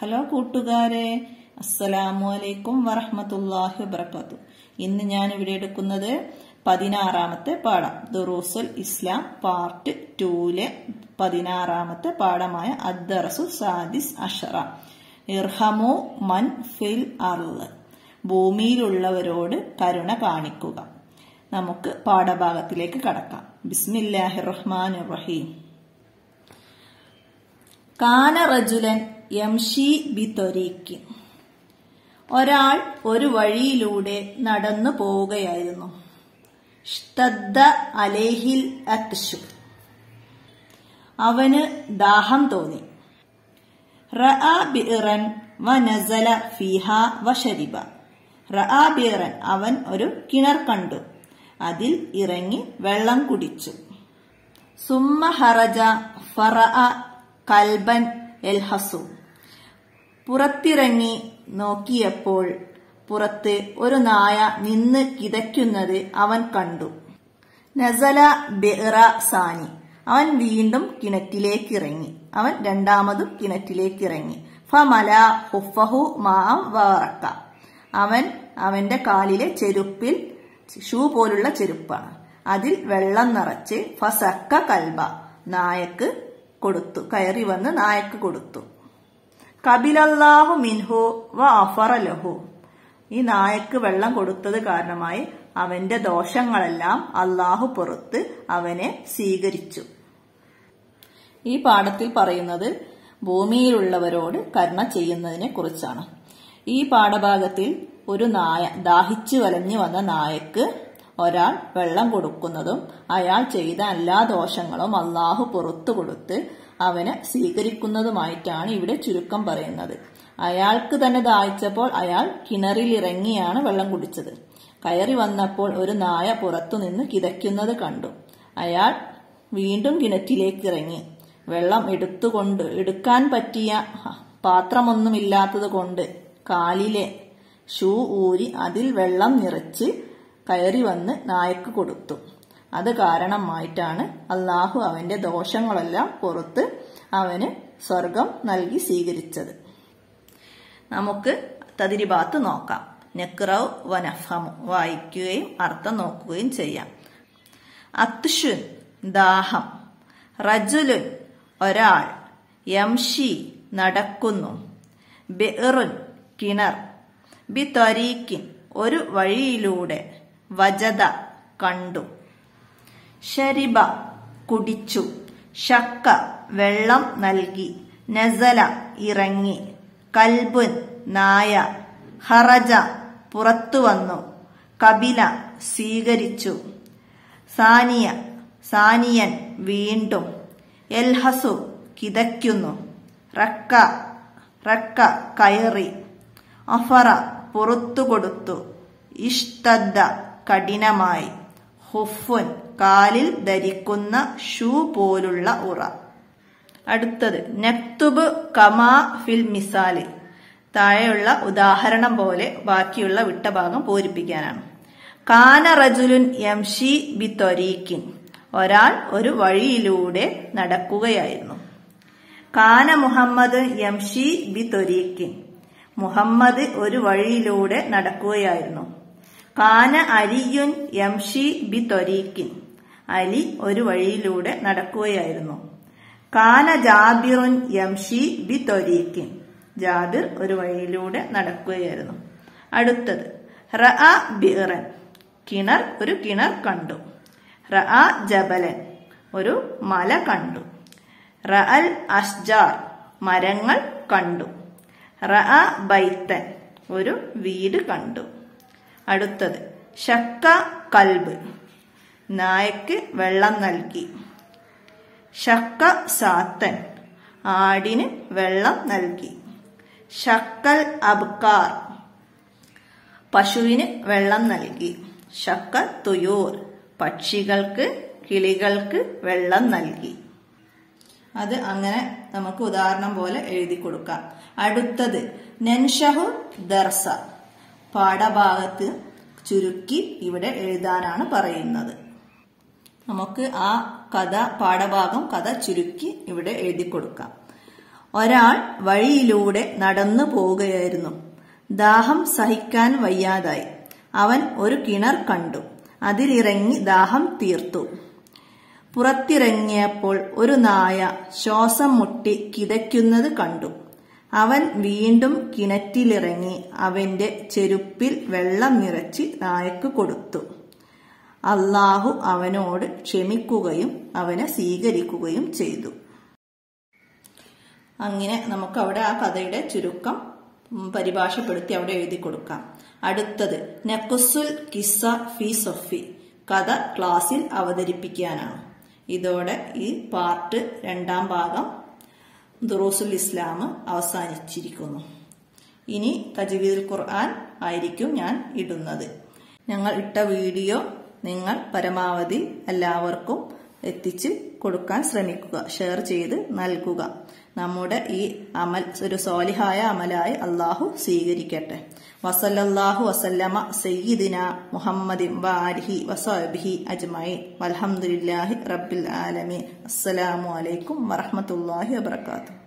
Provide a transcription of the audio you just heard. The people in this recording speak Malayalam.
ഹലോ കൂട്ടുകാരെ അസ്സലാമു അലൈക്കും വറഹമത്തല്ലാഹി വബർക്കാത്തു ഇന്ന് ഞാൻ ഇവിടെ എടുക്കുന്നത് പതിനാറാമത്തെ പാഠം ദുറൂസുൽ ഇസ്ലാം പാർട്ട് ടൂലെ പതിനാറാമത്തെ പാഠമായ അദ്ദറസു സാദിസ് അഷറ ഇർഹമു മൻ ഫിൽ അർള് ഭൂമിയിലുള്ളവരോട് കരുണ കാണിക്കുക നമുക്ക് പാഠഭാഗത്തിലേക്ക് കടക്കാം ബിസ്മില്ലാഹിർ റഹ്മാൻ റഹീം കാന റജുലൻ യംഷി ബിത്തൊരീക്ക് ഒരാൾ ഒരു വഴിയിലൂടെ നടന്നു പോവുകയായിരുന്നു ഷ്തദ്ദ അലേഹിൽ അത്ഷു അവന് ദാഹം തോന്നി റഅ ബിറൻ വ നസല ഫിഹ വ ഷരിബ റഅ ബിറൻ അവൻ ഒരു കിണർ കണ്ടു അതിൽ ഇറങ്ങി വെള്ളം കുടിച്ചു സുമ്മ ഹറജ ഫറഅ കൽബൻ എൽഹസു പുറത്തിറങ്ങി നോക്കിയപ്പോൾ പുറത്ത് ഒരു നായ നിന്ന് കിതയ്ക്കുന്നത് അവൻ കണ്ടു നസല ബെറ സാനി അവൻ വീണ്ടും കിണറ്റിലേക്ക് ഇറങ്ങി അവൻ രണ്ടാമതും കിണറ്റിലേക്ക് ഇറങ്ങി ഫമല ഹുഫഹു മാം വറക്ക അവൻ അവന്റെ കാലിലെ ചെരുപ്പിൽ ഷൂ പോലുള്ള ചെരുപ്പാണ് അതിൽ വെള്ളം നിറച്ച് ഫസക്ക കൽബ നായക്ക് കൊടുത്തു കയറി വന്ന് നായക്ക് കൊടുത്തു കബിലല്ലാഹു മിൻഹു വ അഫറ ലഹു ഈ നായക്ക് വെള്ളം കൊടുത്തത് കാരണമായി അവന്റെ ദോഷങ്ങളെല്ലാം അള്ളാഹു പുറത്ത് അവനെ സ്വീകരിച്ചു ഈ പാഠത്തിൽ പറയുന്നത് ഭൂമിയിലുള്ളവരോട് കരുണ ചെയ്യുന്നതിനെ കുറിച്ചാണ് ഈ പാഠഭാഗത്തിൽ ഒരു നായ ദാഹിച്ചു വലഞ്ഞു വന്ന നായക്ക് ഒരാൾ വെള്ളം കൊടുക്കുന്നതും അയാൾ ചെയ്ത എല്ലാ ദോഷങ്ങളും അള്ളാഹു പുറത്തു കൊടുത്ത് അവനെ സ്വീകരിക്കുന്നതുമായിട്ടാണ് ഇവിടെ ചുരുക്കം പറയുന്നത് അയാൾക്ക് തന്നെ ദാഹിച്ചപ്പോൾ അയാൾ കിണറിലിറങ്ങിയാണ് വെള്ളം കുടിച്ചത് കയറി വന്നപ്പോൾ ഒരു നായ പുറത്തുനിന്ന് കിതയ്ക്കുന്നത് കണ്ടു അയാൾ വീണ്ടും കിണറ്റിലേക്ക് ഇറങ്ങി വെള്ളം എടുത്തുകൊണ്ട് എടുക്കാൻ പറ്റിയ പാത്രമൊന്നുമില്ലാത്തത് കൊണ്ട് കാലിലെ ഷൂ ഊരി അതിൽ വെള്ളം നിറച്ച് കയറി വന്ന് നായക്ക് കൊടുത്തു അത് കാരണമായിട്ടാണ് അള്ളാഹു അവന്റെ ദോഷങ്ങളെല്ലാം പുറത്ത് അവന് സ്വർഗം നൽകി സ്വീകരിച്ചത് നമുക്ക് തതിരിഭാത്ത് നോക്കാം നെക്റവ് വനഫമു വായിക്കുകയും അർത്ഥം നോക്കുകയും ചെയ്യാം അത്ഷുൻ ദാഹം റജുലുൻ ഒരാൾ യംഷി നടക്കുന്നു ബെറുൻ കിണർ ബി ത്വരീക്കിൻ ഒരു വഴിയിലൂടെ വജത കണ്ടു ഷരിബ കുടിച്ചു ഷക്ക വെള്ളം നൽകി നസല ഇറങ്ങി കൽബുൻ നായ ഹറജ പുറത്തു വന്നു കപില സ്വീകരിച്ചു സാനിയ സാനിയൻ വീണ്ടും എൽഹസു കിതയ്ക്കുന്നു റക്ക റക്ക കയറി അഫറ പുറത്തു കൊടുത്തു ഇഷ്ടദ്ദ കഠിനമായി ഹുഫുൻ കാലിൽ ധരിക്കുന്ന ഷൂ പോലുള്ള ഉറ അടുത്തത് നക്തുബ് കമാ ഫിൽ മിസാല് താഴെയുള്ള ഉദാഹരണം പോലെ ബാക്കിയുള്ള വിട്ട ഭാഗം പൂരിപ്പിക്കാനാണ് കാന റജുലുൻ യംഷി ബി ത്വരീക്കിൻ ഒരാൾ ഒരു വഴിയിലൂടെ നടക്കുകയായിരുന്നു കാന മുഹമ്മദ് യംഷി ബി ത്വരീക്കിൻ മുഹമ്മദ് ഒരു വഴിയിലൂടെ നടക്കുകയായിരുന്നു കാന അലിയുൻ യംഷി ബി ത്വരീക്കിൻ അലി ഒരു വഴിയിലൂടെ നടക്കുകയായിരുന്നു കാന ജാബിറുൻ യംഷി ബി ത്വരീക്കിൻ ജാബിർ ഒരു വഴിയിലൂടെ നടക്കുകയായിരുന്നു അടുത്തത് റഅ ബിറൻ കിണർ ഒരു കിണർ കണ്ടു റഅ ജബലൻ ഒരു മല കണ്ടു റഅൽ അഷ്ജാർ മരങ്ങൾ കണ്ടു റഅ ബൈത്തൻ ഒരു വീട് കണ്ടു അടുത്തത് ഷക്ക കൽബ് നായക്ക് വെള്ളം നൽകി ഷക്ക സാത്തൻ ആടിന് വെള്ളം നൽകി ഷക്കൽ അബ്കാർ പശുവിന് വെള്ളം നൽകി ഷക്ക തുയൂർ പക്ഷികൾക്ക് കിളികൾക്ക് വെള്ളം നൽകി അത് അങ്ങനെ നമുക്ക് ഉദാഹരണം പോലെ എഴുതി കൊടുക്കാം അടുത്തത് നെൻഷഹു ദർസ പാഠഭാഗത്ത് ചുരുക്കി ഇവിടെ എഴുതാനാണ് പറയുന്നത് നമുക്ക് ആ കഥ പാഠഭാഗം കഥ ചുരുക്കി ഇവിടെ എഴുതി കൊടുക്കാം ഒരാൾ വഴിയിലൂടെ നടന്നു പോവുകയായിരുന്നു ദാഹം സഹിക്കാൻ വയ്യാതായി അവൻ ഒരു കിണർ കണ്ടു അതിലിറങ്ങി ദാഹം തീർത്തു പുറത്തിറങ്ങിയപ്പോൾ ഒരു നായ ശ്വാസം മുട്ടി കിതയ്ക്കുന്നത് കണ്ടു അവൻ വീണ്ടും കിണറ്റിലിറങ്ങി അവന്റെ ചെരുപ്പിൽ വെള്ളം നിറച്ച് നായക്ക് കൊടുത്തു അള്ളാഹു അവനോട് ക്ഷമിക്കുകയും അവനെ സ്വീകരിക്കുകയും ചെയ്തു അങ്ങനെ നമുക്ക് അവിടെ ആ കഥയുടെ ചുരുക്കം ഉം, പരിഭാഷപ്പെടുത്തി അവിടെ എഴുതി കൊടുക്കാം അടുത്തത് നക്കുസുൽ കിസ്സ ഫി സൊഫി കഥ ക്ലാസ്സിൽ അവതരിപ്പിക്കാനാണ് ഇതോടെ ഈ പാർട്ട് രണ്ടാം ഭാഗം ദുറൂസുൽ ഇസ്ലാം അവസാനിച്ചിരിക്കുന്നു ഇനി തജ്വീദുൽ ഖുർആൻ ആയിരിക്കും ഞാൻ ഇടുന്നത് ഞങ്ങൾ ഇട്ട വീഡിയോ നിങ്ങൾ പരമാവധി എല്ലാവർക്കും എത്തിച്ച് കൊടുക്കാൻ ശ്രമിക്കുക ഷെയർ ചെയ്ത് നൽകുക നമ്മുടെ ഈ അമൽ ഒരു സോലിഹായ അമലായി അള്ളാഹു സ്വീകരിക്കട്ടെ വസല്ലല്ലാഹു വസല്ലമ സയ്യിദിന മുഹമ്മദിൻ വാരിഹി വസാബിഹി അജ്മഈൻ വൽഹംദുലില്ലാഹി റബ്ബിൽ ആലമീൻ അസ്സലാമു അലൈക്കും വറഹ്മത്തുള്ളാഹി വബറകാതുഹു